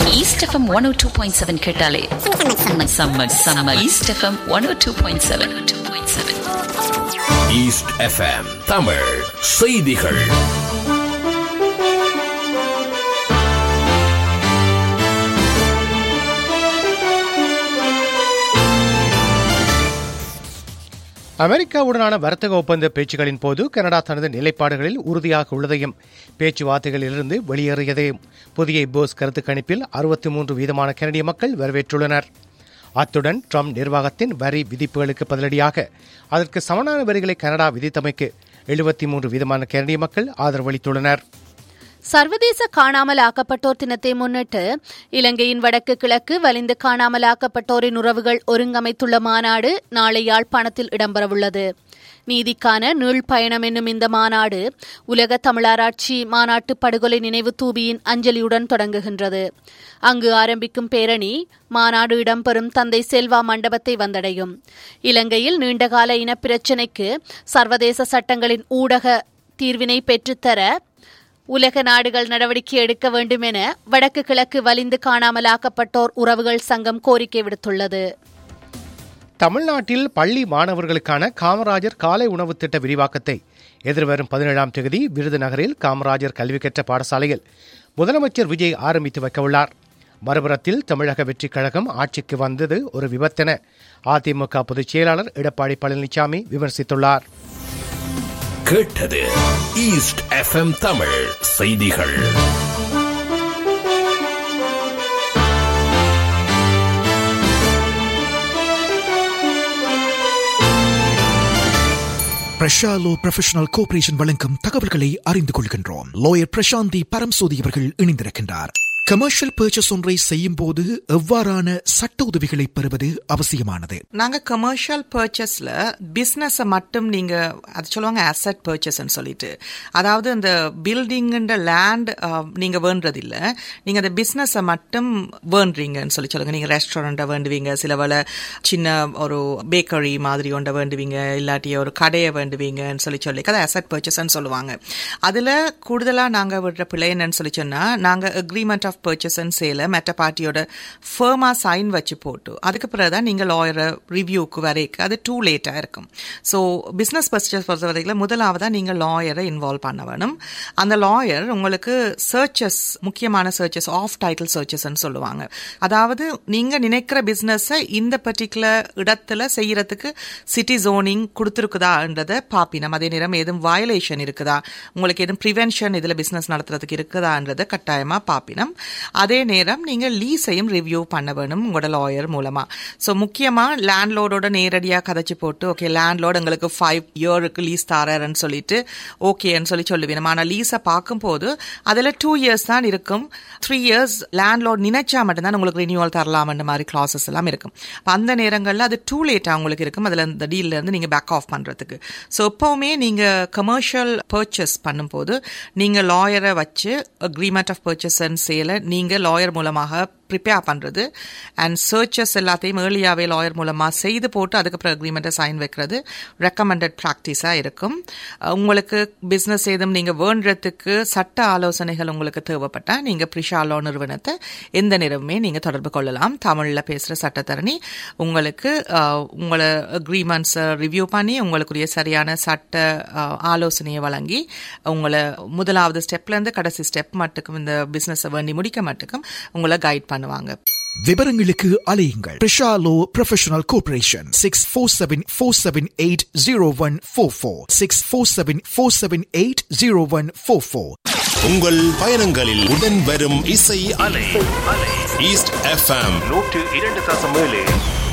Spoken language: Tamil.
east FM one O two point seven கேட்டாலே செம்ம செம்ம செம்ம east FM one O two point seven two point seven east FM Tamil செய்திகள் அமெரிக்காவுடனான வர்த்தக ஒப்பந்த பேச்சுகளின் போது கனடா தனது நிலைப்பாடுகளில் உறுதியாக உள்ளதையும் பேச்சுவார்த்தைகளிலிருந்து வெளியேறியதையும் புதிய போஸ் கருத்து கணிப்பில் அறுபத்தி மூன்று வீதமான கனடிய மக்கள் வரவேற்றுள்ளனர் அத்துடன் ட்ரம்ப் நிர்வாகத்தின் வரி விதிப்புகளுக்கு பதிலடியாக அதற்கு சமனான வரிகளை கனடா விதித்தமைக்கு எழுபத்தி மூன்று வீதமான கனடிய மக்கள் ஆதரவளித்துள்ளனர் சர்வதேச காணாமல் ஆக்கப்பட்டோர் தினத்தை முன்னிட்டு இலங்கையின் வடக்கு கிழக்கு வலிந்து காணாமல் ஆக்கப்பட்டோரின் உறவுகள் ஒருங்கமைத்துள்ள மாநாடு நாளை யாழ்ப்பாணத்தில் இடம்பெறவுள்ளது நீதிக்கான நீள் பயணம் என்னும் இந்த மாநாடு உலக தமிழராட்சி மாநாட்டு படுகொலை நினைவு தூபியின் அஞ்சலியுடன் தொடங்குகின்றது அங்கு ஆரம்பிக்கும் பேரணி மாநாடு இடம்பெறும் தந்தை செல்வா மண்டபத்தை வந்தடையும் இலங்கையில் நீண்டகால இனப்பிரச்சினைக்கு சர்வதேச சட்டங்களின் ஊடக தீர்வினை பெற்றுத்தர உலக நாடுகள் நடவடிக்கை எடுக்க வேண்டும் என வடக்கு கிழக்கு வலிந்து காணாமலாக்கப்பட்டோர் உறவுகள் சங்கம் கோரிக்கை விடுத்துள்ளது தமிழ்நாட்டில் பள்ளி மாணவர்களுக்கான காமராஜர் காலை உணவு திட்ட விரிவாக்கத்தை எதிர்வரும் பதினேழாம் தேதி விருதுநகரில் காமராஜர் கல்வி கற்ற பாடசாலையில் முதலமைச்சர் விஜய் ஆரம்பித்து வைக்கவுள்ளார் மறுபுறத்தில் தமிழக வெற்றிக் கழகம் ஆட்சிக்கு வந்தது ஒரு விபத்தென அதிமுக பொதுச் செயலாளர் எடப்பாடி பழனிசாமி விமர்சித்துள்ளார் கேட்டது ஈஸ்ட் எஃப்எம் தமிழ் செய்திகள் பிரஷாலோ ப்ரொஃபஷனல் கோஆபரேஷன் வழங்கும் தகவல்களை அறிந்து கொள்கின்றோம் லோயர் பிரசாந்தி பரம்சோதி அவர்கள் இணைந்திருக்கின்றார் கமர்ஷியல் பர்ச்சேஸ் ஒன்றை செய்யும் போது எவ்வாறான சட்ட உதவிகளை பெறுவது அவசியமானது நாங்க கமர்ஷியல் பர்ச்சேஸ்ல பிசினஸ் மட்டும் நீங்க அது சொல்லுவாங்க அசட் பர்ச்சேஸ்ன்னு சொல்லிட்டு அதாவது இந்த பில்டிங் லேண்ட் நீங்க வேண்டது இல்ல நீங்க அந்த பிசினஸ் மட்டும் வேண்டுறீங்கன்னு சொல்லி சொல்லுங்க நீங்க ரெஸ்டாரண்ட்டை வேண்டுவீங்க சில வேலை சின்ன ஒரு பேக்கரி மாதிரி ஒன்றை வேண்டுவீங்க இல்லாட்டி ஒரு கடையை வேண்டுவீங்கன்னு சொல்லி சொல்லி அதை அசட் பர்ச்சேஸ்ன்னு சொல்லுவாங்க அதுல கூடுதலா நாங்க விடுற பிள்ளை என்னன்னு சொல்லி சொன்னா நாங்க அக்ரிமெண்ட் ஆஃப் பர்ச்சேஸ் அண்ட் சேல மெட்ட பார்ட்டியோட ஃபேமா சைன் வச்சு போட்டு அதுக்கு பிறகு தான் நீங்கள் லாயரை ரிவ்யூக்கு வரைக்கும் அது டூ லேட்டாக இருக்கும் ஸோ பிஸ்னஸ் பர்ச்சேஸ் பொறுத்த வரைக்கும் முதலாவதாக நீங்கள் லாயரை இன்வால்வ் பண்ண வேணும் அந்த லாயர் உங்களுக்கு சர்ச்சஸ் முக்கியமான சர்ச்சஸ் ஆஃப் டைட்டில் சர்ச்சஸ்ன்னு சொல்லுவாங்க அதாவது நீங்கள் நினைக்கிற பிஸ்னஸை இந்த பர்டிகுலர் இடத்துல செய்யறதுக்கு சிட்டி ஜோனிங் கொடுத்துருக்குதான்றதை பாப்பினம் அதே நேரம் எதுவும் வயலேஷன் இருக்குதா உங்களுக்கு எதுவும் ப்ரிவென்ஷன் இதில் பிஸ்னஸ் நடத்துறதுக்கு இருக்குதான்றதை கட்டாயமாக பாப்பினம் அதே நேரம் நீங்கள் லீஸையும் ரிவ்யூ பண்ண வேணும் உங்களோட லாயர் மூலமா ஸோ முக்கியமா லேண்ட்லோடோட நேரடியாக கதைச்சு போட்டு ஓகே லேண்ட்லோட் எங்களுக்கு ஃபைவ் இயருக்கு லீஸ் தாரன்னு சொல்லிட்டு ஓகேன்னு சொல்லி சொல்லுவேன் ஆனால் லீஸை பார்க்கும்போது அதில் டூ இயர்ஸ் தான் இருக்கும் த்ரீ இயர்ஸ் லேண்ட்லோட் நினைச்சா மட்டும்தான் உங்களுக்கு ரினியூவல் தரலாம்ன்ற மாதிரி கிளாஸஸ் எல்லாம் இருக்கும் அப்ப அந்த நேரங்களில் அது டூ லேட்டாக உங்களுக்கு இருக்கும் அதில் இந்த டீல்ல இருந்து நீங்கள் பேக் ஆஃப் பண்ணுறதுக்கு ஸோ எப்போவுமே நீங்கள் கமர்ஷியல் பர்ச்சேஸ் பண்ணும்போது நீங்கள் லாயரை வச்சு அக்ரிமெண்ட் ஆஃப் பர்ச்சேஸ் அண்ட் சேலை நீங்கள் லாயர் மூலமாக ப்ரிப்பேர் பண்ணுறது அண்ட் சர்ச்சஸ் எல்லாத்தையும் ஏர்லியாகவே லாயர் மூலமாக செய்து போட்டு அதுக்கப்புறம் அக்ரிமெண்ட்டை சைன் வைக்கிறது ரெக்கமெண்டட் ப்ராக்டிஸாக இருக்கும் உங்களுக்கு பிஸ்னஸ் ஏதும் நீங்கள் வேண்டுறதுக்கு சட்ட ஆலோசனைகள் உங்களுக்கு தேவைப்பட்டால் நீங்கள் ப்ரிஷா லோ நிறுவனத்தை எந்த நேரமுமே நீங்கள் தொடர்பு கொள்ளலாம் தமிழில் பேசுகிற சட்டத்தரணி உங்களுக்கு உங்களை அக்ரிமெண்ட்ஸை ரிவ்யூ பண்ணி உங்களுக்குரிய சரியான சட்ட ஆலோசனையை வழங்கி உங்களை முதலாவது ஸ்டெப்லேருந்து கடைசி ஸ்டெப் மட்டுக்கும் இந்த பிஸ்னஸை வேண்டி முடிக்க மட்டுக்கும் உங்களை கைட் பண்ணுவாங்க விவரங்களுக்கு அலையுங்கள் பிரஷாலோ professional cooperation six four seven four seven eight zero one four four six four seven four seven eight zero one four four உங்கள் பயணங்களில் உடன் வரும் இசை அலை ஈஸ்ட் எஃப்எம் நூற்று இரண்டு தசம் ஏழு